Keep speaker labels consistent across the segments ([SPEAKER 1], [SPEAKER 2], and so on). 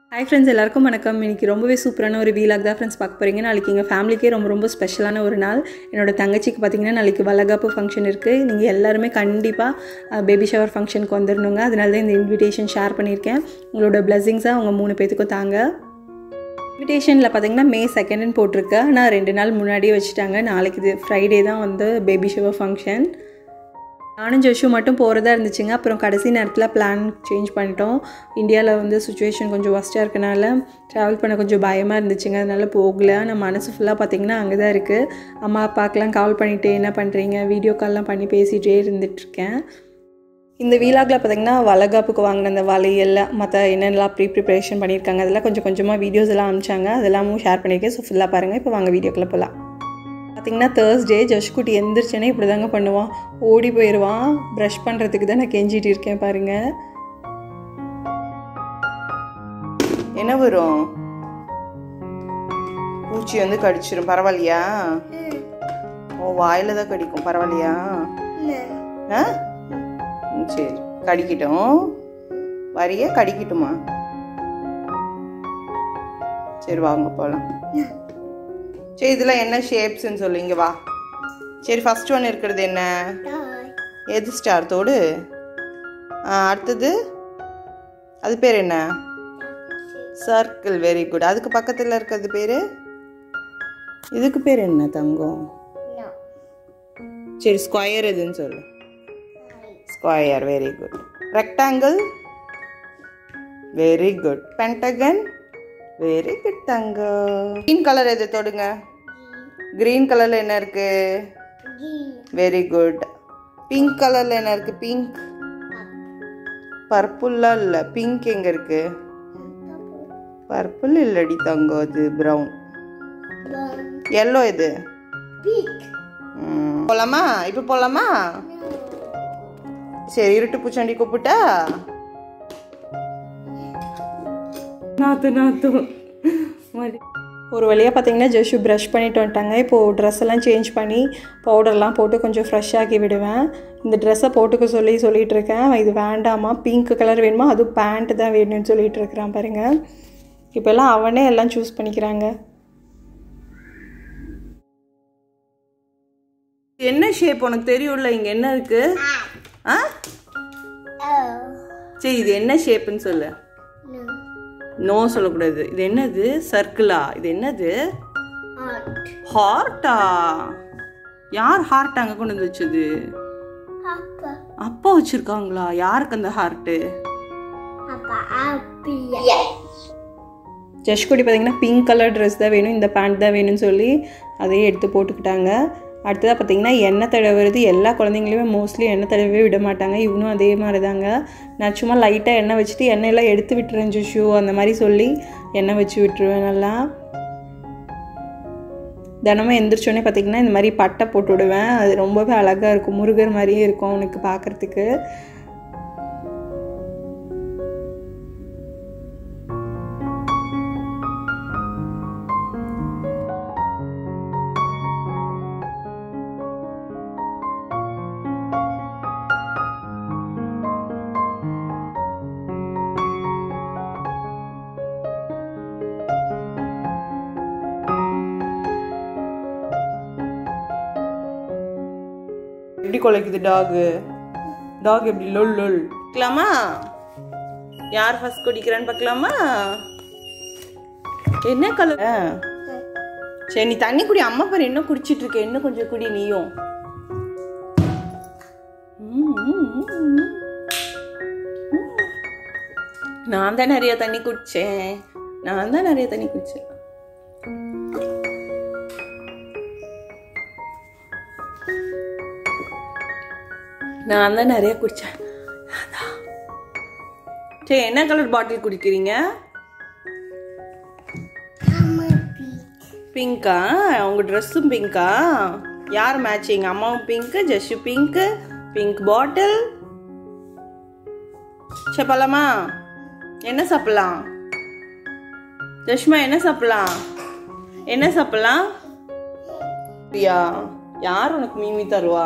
[SPEAKER 1] Hi friends எல்லாருக்கும் வணக்கம் இன்னைக்கு ரொம்பவே சூப்பரான ஒரு வீலாக் தான் ஃப்ரெண்ட்ஸ் பார்க்க போகிறீங்க நாளைக்கு எங்கள் ஃபேமிலிக்கே ரொம்ப ரொம்ப ஸ்பெஷலான ஒரு நாள் என்னோட தங்கச்சிக்கு பார்த்தீங்கன்னா நாளைக்கு வளகாப்பு ஃபங்க்ஷன் இருக்குது நீங்கள் எல்லாருமே கண்டிப்பாக பேபி ஷவர் ஃபங்க்ஷனுக்கு வந்துடணுங்க அதனால தான் இந்த இன்விடேஷன் ஷேர் பண்ணியிருக்கேன் உங்களோட பிளெஸிங்ஸாக அவங்க மூணு பேத்துக்கும் தாங்க இன்விடேஷனில் பார்த்தீங்கன்னா மே செகண்டுன்னு போட்டிருக்கு ஆனால் ரெண்டு நாள் முன்னாடியே வச்சுட்டாங்க நாளைக்கு இது ஃப்ரைடே தான் வந்து பேபி ஷவர் ஃபங்க்ஷன் நானும் ஜோஷு மட்டும் போகிறதா இருந்துச்சுங்க அப்புறம் கடைசி நேரத்தில் பிளான் சேஞ்ச் பண்ணிட்டோம் இந்தியாவில் வந்து சுச்சுவேஷன் கொஞ்சம் ஒஸ்ட்டாக இருக்கனால ட்ராவல் பண்ண கொஞ்சம் பயமாக இருந்துச்சுங்க அதனால் போகல நான் மனசு ஃபுல்லாக பார்த்தீங்கன்னா அங்கே தான் இருக்குது அம்மா அப்பாக்கெலாம் கால் பண்ணிவிட்டு என்ன பண்ணுறீங்க வீடியோ கால்லாம் பண்ணி பேசிகிட்டே இருந்துகிட்ருக்கேன் இந்த வீலாகில் பார்த்தீங்கன்னா வளகாப்புக்கு வாங்கின அந்த வளையல் மற்ற என்னென்னலாம் ப்ரீ ப்ரிப்பரேஷன் பண்ணியிருக்காங்க அதெல்லாம் கொஞ்சம் கொஞ்சமாக வீடியோஸ் எல்லாம் அனுப்பிச்சாங்க அதெல்லாமும் ஷேர் பண்ணியிருக்கேன் ஸோ ஃபுல்லாக பாருங்கள் இப்போ வாங்க வீடியோக்குள்ளே போகலாம் பார்த்தீங்கன்னா தேர்ஸ்டே ஜஷ்குட்டி எந்திரிச்சேனே இப்படி தாங்க பண்ணுவான் ஓடி போயிடுவான் ப்ரஷ் பண்ணுறதுக்கு தான் நான் கெஞ்சிட்டு இருக்கேன் பாருங்க
[SPEAKER 2] என்ன வரும் பூச்சி வந்து கடிச்சிரும் பரவாயில்லையா ஓ வாயில தான் கடிக்கும் பரவாயில்லையா ஆ ம், சரி கடிக்கட்டும் வரிய கடிக்கட்டுமா சரி வாங்க போகலாம் சரி இதெல்லாம் என்ன ஷேப்ஸ்ன்னு சொல்லு இங்க வா சரி ஃபர்ஸ்ட் ஒன் இருக்கிறது என்ன எது ஸ்டார் தோடு ஆ, அடுத்தது அது பேர் என்ன சர்க்கிள் வெரி குட் அதுக்கு பக்கத்தில் இருக்கிறது பேர் இதுக்கு பேர் என்ன தங்கம் சரி ஸ்கொயர் எதுன்னு சொல்லு square very good rectangle very good pentagon very good தங்கம் க்ரீன் கலர் எது தொடுங்க க்ரீன் கலரில் என்ன இருக்கு வெரி குட் பிங்க் கலரில் என்ன இருக்கு பிங்க் பர்பிள்லாம் இல்லை பிங்க் எங்கே இருக்கு பர்பிள் இல்லடி தங்கம் அது ப்ரௌன் எல்லோ இது ம். போலாமா இப்போ போலாமா சரி இருட்டு பூச்சாண்டி கூப்பிட்டா
[SPEAKER 1] நாத்து நாத்து ஒரு வழியாக பார்த்தீங்கன்னா ஜோஷு ப்ரஷ் பண்ணிட்டு வந்துட்டாங்க இப்போது ட்ரெஸ் எல்லாம் சேஞ்ச் பண்ணி பவுடர்லாம் போட்டு கொஞ்சம் ஃப்ரெஷ் ஆக்கி விடுவேன் இந்த ட்ரெஸ்ஸை போட்டுக்க சொல்லி சொல்லிட்டு இருக்கேன் அவன் இது வேண்டாமா பிங்க் கலர் வேணுமா அதுவும் பேண்ட் தான் வேணும்னு சொல்லிட்டு இருக்கிறான் பாருங்க இப்போல்லாம் அவனே எல்லாம் சூஸ் பண்ணிக்கிறாங்க
[SPEAKER 2] என்ன ஷேப் உனக்கு தெரியும்ல இங்க என்ன இருக்கு ஆ சரி இது என்ன ஷேப்னு சொல்லு நோ சொல்லக்கூடாது இது என்னது சர்க்கிளா இது என்னது ஹார்ட்டா யார் ஹார்ட் அங்க கொண்டு வந்து வச்சது அப்பா வச்சிருக்காங்களா யாருக்கு அந்த ஹார்ட்டு
[SPEAKER 1] ஜஷ்குடி பார்த்தீங்கன்னா பிங்க் கலர் ட்ரெஸ் தான் வேணும் இந்த பேண்ட் தான் வேணும்னு சொல்லி அதையே எடுத்து போட்டுக்கிட்டாங்க அடுத்ததாக பார்த்தீங்கன்னா எண்ணெய் தடவுறது எல்லா குழந்தைங்களையுமே மோஸ்ட்லி எண்ணெய் தடவவே விட மாட்டாங்க இவனும் அதே மாதிரி தாங்க நான் சும்மா லைட்டாக எண்ணெய் வச்சுட்டு எண்ணெயெல்லாம் எடுத்து விட்டுறேன் ஜுஷு அந்த மாதிரி சொல்லி எண்ணெய் வச்சு விட்டுருவேன் நல்லா தினமும் எந்திரிச்சோடனே பார்த்தீங்கன்னா இந்த மாதிரி பட்டை போட்டு விடுவேன் அது ரொம்பவே அழகாக இருக்கும் முருகர் மாதிரியே இருக்கும் அவனுக்கு பார்க்குறதுக்கு
[SPEAKER 2] எப்படி குலைக்குது டாகு டாக் எப்படி லொல் லொல் பார்க்கலாமா யார் ஃபர்ஸ்ட் குடிக்கிறான்னு பார்க்கலாமா என்ன கலர் சரி நீ தண்ணி குடி அம்மா பாரு இன்னும் குடிச்சிட்டு இருக்க இன்னும் கொஞ்சம் குடி நீயும் ம், ம், ம், ம். நான் தான் நிறைய தண்ணி குடிச்சேன் நான் தான் நிறைய தண்ணி குடிச்சேன் நான் தான் நிறைய குடிச்சேன் அதான். சரி என்ன கலர் பாட்டில் குடிக்கிறீங்க பிங்கா உங்க ட்ரெஸ்ஸும் பிங்கா யார் மேட்சிங் அம்மாவும் pink Jassu pink pink bottle சரி போலாமா என்ன சாப்பிடலாம் ஜஷ்மா என்ன சாப்பிடலாம் என்ன சாப்பிடலாம் பிரியா யார் உனக்கு மீமி தருவா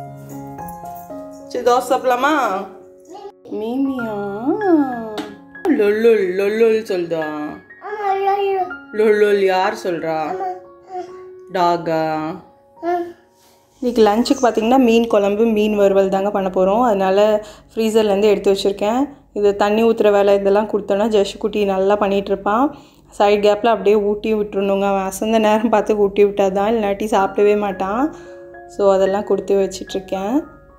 [SPEAKER 2] சரி தோசை சாப்பிடலாமா மீமியா லொல்லுல் லொல்லுல் சொல்லுதா லொல்லுல் யார் சொல்கிறா டாகா இன்றைக்கி லஞ்சுக்கு பார்த்தீங்கன்னா மீன் குழம்பு மீன் வறுவல் தாங்க பண்ண போகிறோம் அதனால் ஃப்ரீசர்லேருந்து எடுத்து வச்சுருக்கேன் இது தண்ணி ஊற்றுற வேலை இதெல்லாம் கொடுத்தோன்னா ஜஷ் குட்டி நல்லா பண்ணிகிட்ருப்பான் சைட் கேப்பில் அப்படியே ஊட்டி விட்டுருணுங்க அவன் அசந்த நேரம் பார்த்து ஊட்டி விட்டால் தான் இல்லாட்டி சாப்பிடவே மாட்டான் ஸோ அதெல்லாம் கொடுத்து வச்சிட்ருக்கேன்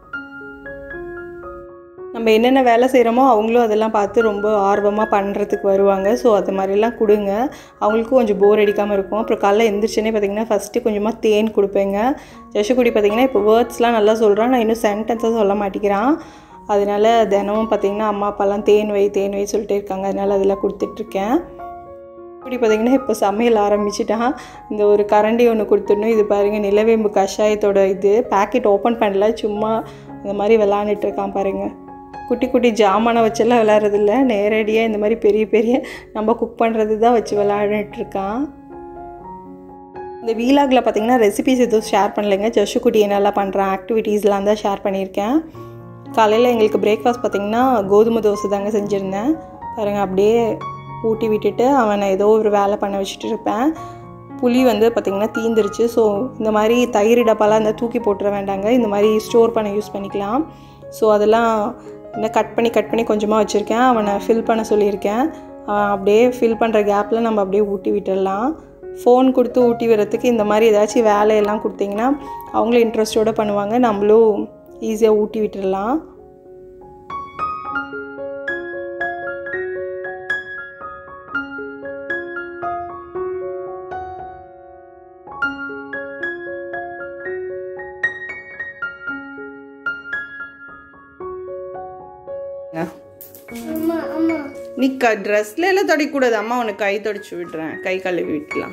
[SPEAKER 2] நம்ம என்னென்ன வேலை செய்கிறோமோ அவங்களும் அதெல்லாம் பார்த்து ரொம்ப ஆர்வமாக பண்ணுறதுக்கு வருவாங்க ஸோ அது மாதிரிலாம் கொடுங்க அவங்களுக்கும் கொஞ்சம் போர் அடிக்காமல் இருக்கும் அப்புறம் காலைல எந்திரிச்சோன்னே பார்த்தீங்கன்னா ஃபஸ்ட்டு கொஞ்சமாக தேன் கொடுப்பேங்க ஜஷுக்குடி பார்த்தீங்கன்னா இப்போ வேர்ட்ஸ்லாம் நல்லா சொல்கிறான் நான் இன்னும் சென்டென்ஸாக சொல்ல மாட்டேங்கிறான் அதனால தினமும் பார்த்தீங்கன்னா அம்மா அப்பாலாம் தேன் வை தேன் வை சொல்லிட்டே இருக்காங்க அதனால அதெல்லாம் கொடுத்துட்ருக்கேன் இப்படி பார்த்தீங்கன்னா இப்போ சமையல் ஆரம்பிச்சிட்டான் இந்த ஒரு கரண்டி ஒன்று கொடுத்துடணும் இது பாருங்கள் நிலவேம்பு கஷாயத்தோட இது பேக்கெட் ஓப்பன் பண்ணல சும்மா இந்த மாதிரி விளாண்டுட்டு இருக்கான் பாருங்கள் குட்டி குட்டி ஜாமானை வச்செல்லாம் விளாட்றதில்ல நேரடியாக இந்த மாதிரி பெரிய பெரிய நம்ம குக் பண்ணுறது தான் வச்சு விளாண்டுட்டு இருக்கான் இந்த வீலாகில் பார்த்தீங்கன்னா ரெசிபிஸ் எதுவும் ஷேர் பண்ணலைங்க ஜஷு குட்டி என்னெல்லாம் பண்ணுறான் ஆக்டிவிட்டீஸ்லாம் தான் ஷேர் பண்ணியிருக்கேன் காலையில் எங்களுக்கு பிரேக்ஃபாஸ்ட் பார்த்திங்கன்னா கோதுமை தோசை தாங்க செஞ்சுருந்தேன் பாருங்கள் அப்படியே ஊட்டி விட்டுட்டு அவனை ஏதோ ஒரு வேலை பண்ண வச்சுட்டு இருப்பேன் புளி வந்து பார்த்திங்கன்னா தீந்துருச்சு ஸோ இந்த மாதிரி தயிர் டப்பாலாம் இந்த தூக்கி போட்டுற வேண்டாங்க இந்த மாதிரி ஸ்டோர் பண்ண யூஸ் பண்ணிக்கலாம் ஸோ அதெல்லாம் இன்னும் கட் பண்ணி கட் பண்ணி கொஞ்சமாக வச்சுருக்கேன் அவனை ஃபில் பண்ண சொல்லியிருக்கேன் அவன் அப்படியே ஃபில் பண்ணுற கேப்பில் நம்ம அப்படியே ஊட்டி விட்டுடலாம் ஃபோன் கொடுத்து ஊட்டி விடுறதுக்கு இந்த மாதிரி ஏதாச்சும் வேலையெல்லாம் கொடுத்தீங்கன்னா அவங்களும் இன்ட்ரெஸ்டோடு பண்ணுவாங்க நம்மளும் ஈஸியாக ஊட்டி விட்டுடலாம் நீ க ட்ரெஸ்ல எல்லாம் தொடக்கூடாது அம்மா உனக்கு கை தொடச்சு விடுறேன் கை கழுவி விட்டுலாம்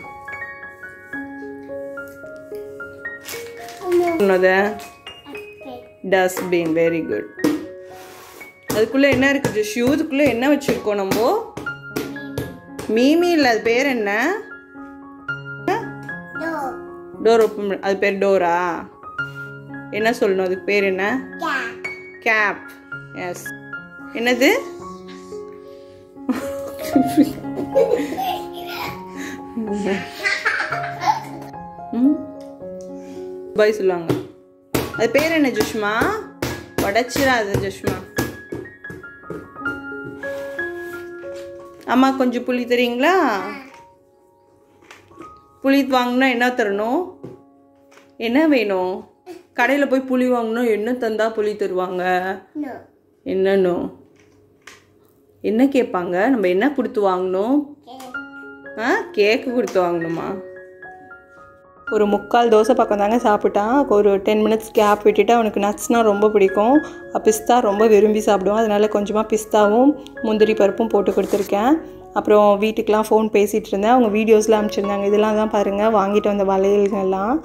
[SPEAKER 2] உன்னது டஸ்ட்பின் வெரி குட் அதுக்குள்ளே என்ன இருக்குது ஷூ இதுக்குள்ளே என்ன வச்சுருக்கோம் நம்ம மீமி இல்லை அது பேர் என்ன டோர் ஓப்பன் அது பேர் டோரா என்ன சொல்லணும் அதுக்கு பேர் என்ன கேப் எஸ் என்னது பாய் சொல்லுவாங்க அது பேர் என்ன ஜுஷ்மா உடச்சிடாது ஜுஷ்மா அம்மா கொஞ்சம் புளி தரீங்களா புளி வாங்கினா என்ன தரணும் என்ன வேணும் கடையில் போய் புளி வாங்கணும் என்ன தந்தா புளி தருவாங்க என்னன்னு என்ன கேட்பாங்க நம்ம என்ன கொடுத்து வாங்கணும் ஆ கேக்கு கொடுத்து வாங்கணுமா ஒரு முக்கால் தோசை பக்கம் தாங்க சாப்பிட்டான் ஒரு டென் மினிட்ஸ் கேப் விட்டுட்டு அவனுக்கு நட்ஸ்னால் ரொம்ப பிடிக்கும் பிஸ்தா ரொம்ப விரும்பி சாப்பிடுவான் அதனால கொஞ்சமாக பிஸ்தாவும் முந்திரி பருப்பும் போட்டு கொடுத்துருக்கேன் அப்புறம் வீட்டுக்கெலாம் ஃபோன் பேசிகிட்டு இருந்தேன் அவங்க வீடியோஸ்லாம் அனுப்பிச்சிருந்தாங்க இதெல்லாம் தான் பாருங்கள் வாங்கிட்டு வந்த வளையல்கள்லாம்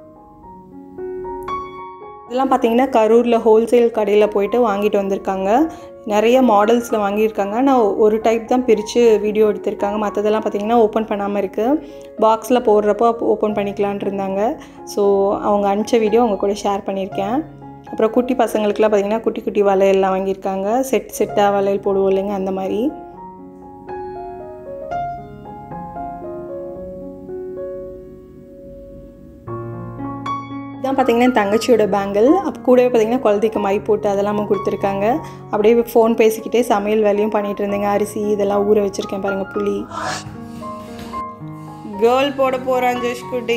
[SPEAKER 2] இதெல்லாம் பார்த்தீங்கன்னா கரூரில் ஹோல்சேல் கடையில் போயிட்டு வாங்கிட்டு வந்திருக்காங்க நிறைய மாடல்ஸில் வாங்கியிருக்காங்க நான் ஒரு டைப் தான் பிரித்து வீடியோ எடுத்திருக்காங்க மற்றதெல்லாம் பார்த்தீங்கன்னா ஓப்பன் பண்ணாமல் இருக்குது பாக்ஸில் போடுறப்போ ஓப்பன் பண்ணிக்கலான் இருந்தாங்க ஸோ அவங்க அனுப்பிச்ச வீடியோ அவங்க கூட ஷேர் பண்ணியிருக்கேன் அப்புறம் குட்டி பசங்களுக்குலாம் பார்த்தீங்கன்னா குட்டி குட்டி வளையல்லாம் வாங்கியிருக்காங்க செட் செட்டாக வளையல் போடுவோம் இல்லைங்க அந்த மாதிரி இதான் பார்த்தீங்கன்னா என் தங்கச்சியோட பேங்கிள் அப்போ கூடவே பார்த்தீங்கன்னா குழந்தைக்கு மை போட்டு அதெல்லாமும் கொடுத்துருக்காங்க அப்படியே ஃபோன் பேசிக்கிட்டே சமையல் வேலையும் பண்ணிட்டு இருந்தேங்க அரிசி இதெல்லாம் ஊற வச்சுருக்கேன் பாருங்கள் புளி கேர்ள் போட போகிறான் ஜஷ்குட்டி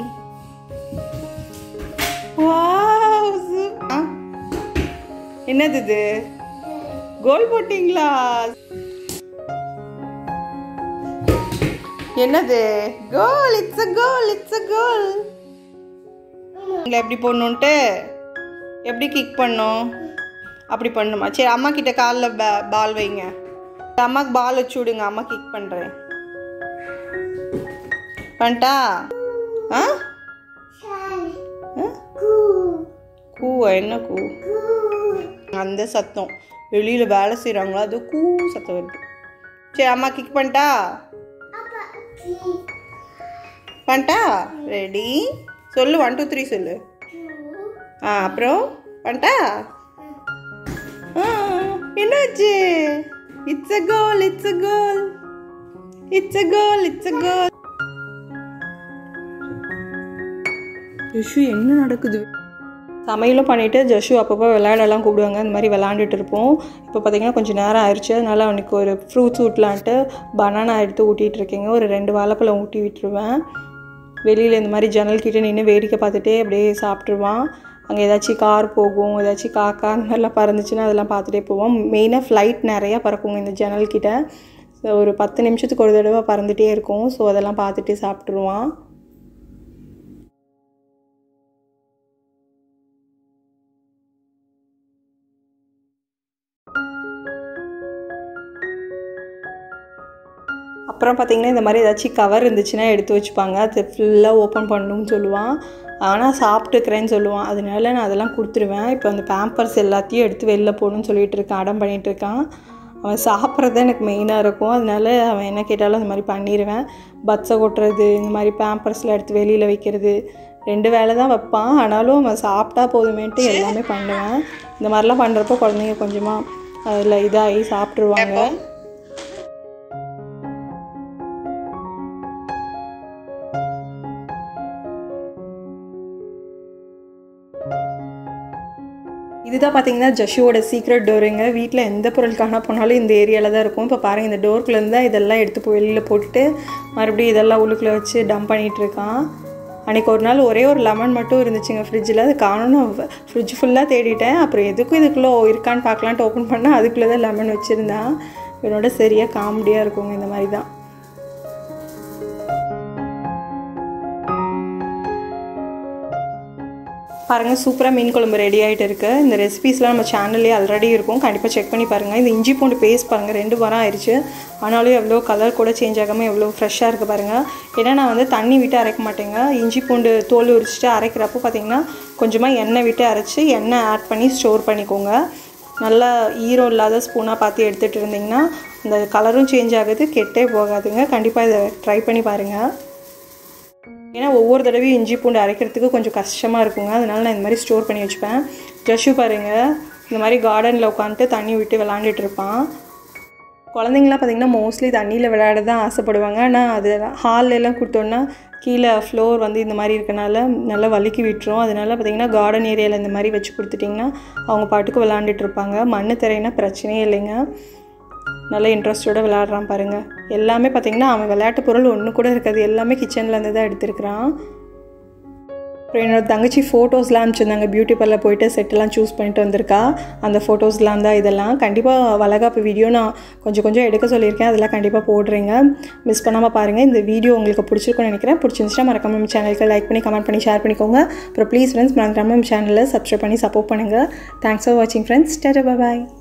[SPEAKER 2] என்னது இது கோல் போட்டிங்களா என்னது கோல் it's a goal it's a கோல் இல்லை எப்படி போடணுன்ட்டு எப்படி கிக் பண்ணும் அப்படி பண்ணுமா சரி அம்மா கிட்ட காலில் பா பால் வைங்க அம்மாக்கு பால் வச்சு விடுங்க அம்மா கிக் பண்ணுறேன் பண்ணிட்டா ஆ கூவா என்ன கூ அந்த சத்தம் வெளியில் வேலை செய்கிறாங்களோ அது கூ சத்தம் வருது சரி அம்மா கிக் பண்ணிட்டா பண்ணிட்டா ரெடி சொல்லு ஒன் டூ த்ரீ சொல்லு ஆ அப்புறம் பண்ணிட்டா ஆ, என்னாச்சு it's a goal it's a goal it's a goal it's a goal Jashu என்ன நடக்குது சமையலும் பண்ணிவிட்டு ஜஷு அப்பப்போ விளையாடலாம் கூப்பிடுவாங்க இந்த மாதிரி விளாண்டுட்டு இருப்போம் இப்போ பார்த்தீங்கன்னா கொஞ்சம் நேரம் ஆயிடுச்சு அதனால அவனுக்கு ஒரு ஃப்ரூட்ஸ் ஊட்டலான்ட்டு பனானா எடுத்து ஊட்டிகிட்டு இருக்கேங்க ஒரு ரெண்டு வாழைப்பழம் ஊட்டி விட்டுருவேன் வெளியில் இந்த மாதிரி ஜன்னல் கிட்ட நின்று வேடிக்கை பார்த்துட்டே அப்படியே சாப்பிட்ருவான் அங்கே ஏதாச்சும் கார் போகும் ஏதாச்சும் காக்கா அந்த மாதிரிலாம் பறந்துச்சுன்னா அதெல்லாம் பார்த்துட்டே போவோம் மெயினாக ஃப்ளைட் நிறையா பறக்குங்க இந்த ஜன்னல் கிட்ட So, ஒரு பத்து நிமிஷத்துக்கு ஒரு தடவை பறந்துகிட்டே இருக்கும் ஸோ அதெல்லாம் பார்த்துட்டே சாப்பிட்ருவான் அப்புறம் பார்த்தீங்கன்னா இந்த மாதிரி ஏதாச்சும் கவர் இருந்துச்சுன்னா எடுத்து வச்சுப்பாங்க அது ஃபுல்லாக ஓப்பன் பண்ணணும்னு சொல்லுவான் ஆனால் சாப்பிட்டுக்கிறேன்னு சொல்லுவான் அதனால நான் அதெல்லாம் கொடுத்துருவேன் இப்போ அந்த பேம்பர்ஸ் எல்லாத்தையும் எடுத்து வெளில போகணும்னு சொல்லிட்டு இருக்கான் அடம் பண்ணிகிட்டு இருக்கான் அவன் சாப்பிட்றது எனக்கு மெயினாக இருக்கும் அதனால அவன் என்ன கேட்டாலும் அந்த மாதிரி பண்ணிடுவேன் பட்ஸை கொட்டுறது இந்த மாதிரி பேம்பர்ஸில் எடுத்து வெளியில் வைக்கிறது ரெண்டு வேலை தான் வைப்பான் ஆனாலும் அவன் சாப்பிட்டா போதுமேன்ட்டு எல்லாமே பண்ணுவேன் இந்த மாதிரிலாம் பண்ணுறப்போ குழந்தைங்க கொஞ்சமாக அதில் இதாகி சாப்பிட்ருவாங்க இதுதான் பார்த்தீங்கன்னா ஜஷுவோட சீக்ரெட் டோருங்க வீட்டில் எந்த பொருள் காண போனாலும் இந்த ஏரியாவில் தான் இருக்கும் இப்போ பாருங்கள் இந்த டோருக்குள்ளேருந்து தான் இதெல்லாம் எடுத்து போய் வெளியில் போட்டுட்டு மறுபடியும் இதெல்லாம் உள்ளுக்குள்ளே வச்சு டம்ப் பண்ணிகிட்டு இருக்கான் அன்றைக்கி ஒரு நாள் ஒரே ஒரு லெமன் மட்டும் இருந்துச்சுங்க ஃப்ரிட்ஜில் அது காணணும் ஃப்ரிட்ஜ் ஃபுல்லாக தேடிட்டேன் அப்புறம் எதுக்கும் இதுக்குள்ளே இருக்கான்னு பார்க்கலான்ட்டு ஓப்பன் பண்ணால் அதுக்குள்ளே தான் லெமன் வச்சுருந்தான் இவனோட சரியாக காமெடியாக இருக்குங்க இந்த மாதிரி தான் பாருங்கள் சூப்பராக மீன் குழம்பு ரெடி ஆகிட்டு இருக்கு இந்த ரெசிபீஸ்லாம் நம்ம சேனல்லே ஆல்ரெடி இருக்கும் கண்டிப்பாக செக் பண்ணி பாருங்கள் இந்த இஞ்சி பூண்டு பேஸ்ட் பாருங்கள் ரெண்டு வாரம் ஆயிடுச்சு ஆனாலும் எவ்வளோ கலர் கூட சேஞ்ச் ஆகாமல் எவ்வளோ ஃப்ரெஷ்ஷாக இருக்குது பாருங்கள் ஏன்னா நான் வந்து தண்ணி விட்டு அரைக்க மாட்டேங்க இஞ்சி பூண்டு தோல் உரிச்சிட்டு அரைக்கிறப்போ பார்த்தீங்கன்னா கொஞ்சமாக எண்ணெய் விட்டு அரைச்சி எண்ணெய் ஆட் பண்ணி ஸ்டோர் பண்ணிக்கோங்க நல்லா ஈரம் இல்லாத ஸ்பூனாக பார்த்து எடுத்துகிட்டு இருந்தீங்கன்னா அந்த கலரும் சேஞ்ச் ஆகுது கெட்டே போகாதுங்க கண்டிப்பாக இதை ட்ரை பண்ணி பாருங்கள் ஏன்னா ஒவ்வொரு தடவையும் இஞ்சி பூண்டு அரைக்கிறதுக்கு கொஞ்சம் கஷ்டமாக இருக்குங்க அதனால நான் இந்த மாதிரி ஸ்டோர் பண்ணி வச்சுப்பேன் ஜஷு பாருங்கள் இந்த மாதிரி கார்டனில் உட்காந்துட்டு தண்ணி விட்டு விளாண்டுட்டு இருப்பான் குழந்தைங்களாம் பார்த்திங்கன்னா மோஸ்ட்லி தண்ணியில் விளையாட தான் ஆசைப்படுவாங்க ஆனால் அது ஹால்ல எல்லாம் கொடுத்தோன்னா கீழே ஃப்ளோர் வந்து இந்த மாதிரி இருக்கனால நல்லா வலிக்கி விட்டுரும் அதனால பார்த்திங்கன்னா கார்டன் ஏரியாவில் இந்த மாதிரி வச்சு கொடுத்துட்டிங்கன்னா அவங்க பாட்டுக்கு விளாண்டுட்டு இருப்பாங்க மண்ணு தரையினா பிரச்சனையே இல்லைங்க நல்ல இன்ட்ரெஸ்டோடு விளையாடுறான் பாருங்கள் எல்லாமே பார்த்திங்கன்னா அவன் விளையாட்டு பொருள் ஒன்று கூட இருக்காது எல்லாமே கிச்சன்லேருந்து தான் எடுத்துருக்கிறான் அப்புறம் என்னோட தங்கச்சி ஃபோட்டோஸ்லாம் அனுப்பிச்சிருந்தாங்க பியூட்டி பார்லர் போயிட்டு செட்டெல்லாம் சூஸ் பண்ணிட்டு வந்திருக்கா அந்த ஃபோட்டோஸ்லாம் தான் இதெல்லாம் கண்டிப்பாக வளகாப்பு வீடியோ நான் கொஞ்சம் கொஞ்சம் எடுக்க சொல்லியிருக்கேன் அதெல்லாம் கண்டிப்பாக போடுறேங்க மிஸ் பண்ணாமல் பாருங்கள் இந்த வீடியோ உங்களுக்கு பிடிச்சிருக்கும்னு நினைக்கிறேன் பிடிச்சிருந்துச்சுன்னா மறக்காம நம்ம சேனலுக்கு லைக் பண்ணி கமெண்ட் பண்ணி ஷேர் பண்ணிக்கோங்க அப்புறம் ப்ளீஸ் ஃப்ரெண்ட்ஸ் மறக்காம நம்ம சேனலில் சப்ஸ்கிரைப் பண்ணி சப்போர்ட் பண்ணுங்கள் தேங்க்ஸ் ஃபார் வாட்சிங் ஃப்ரெண்ட்ஸ் டேட்டா பாய்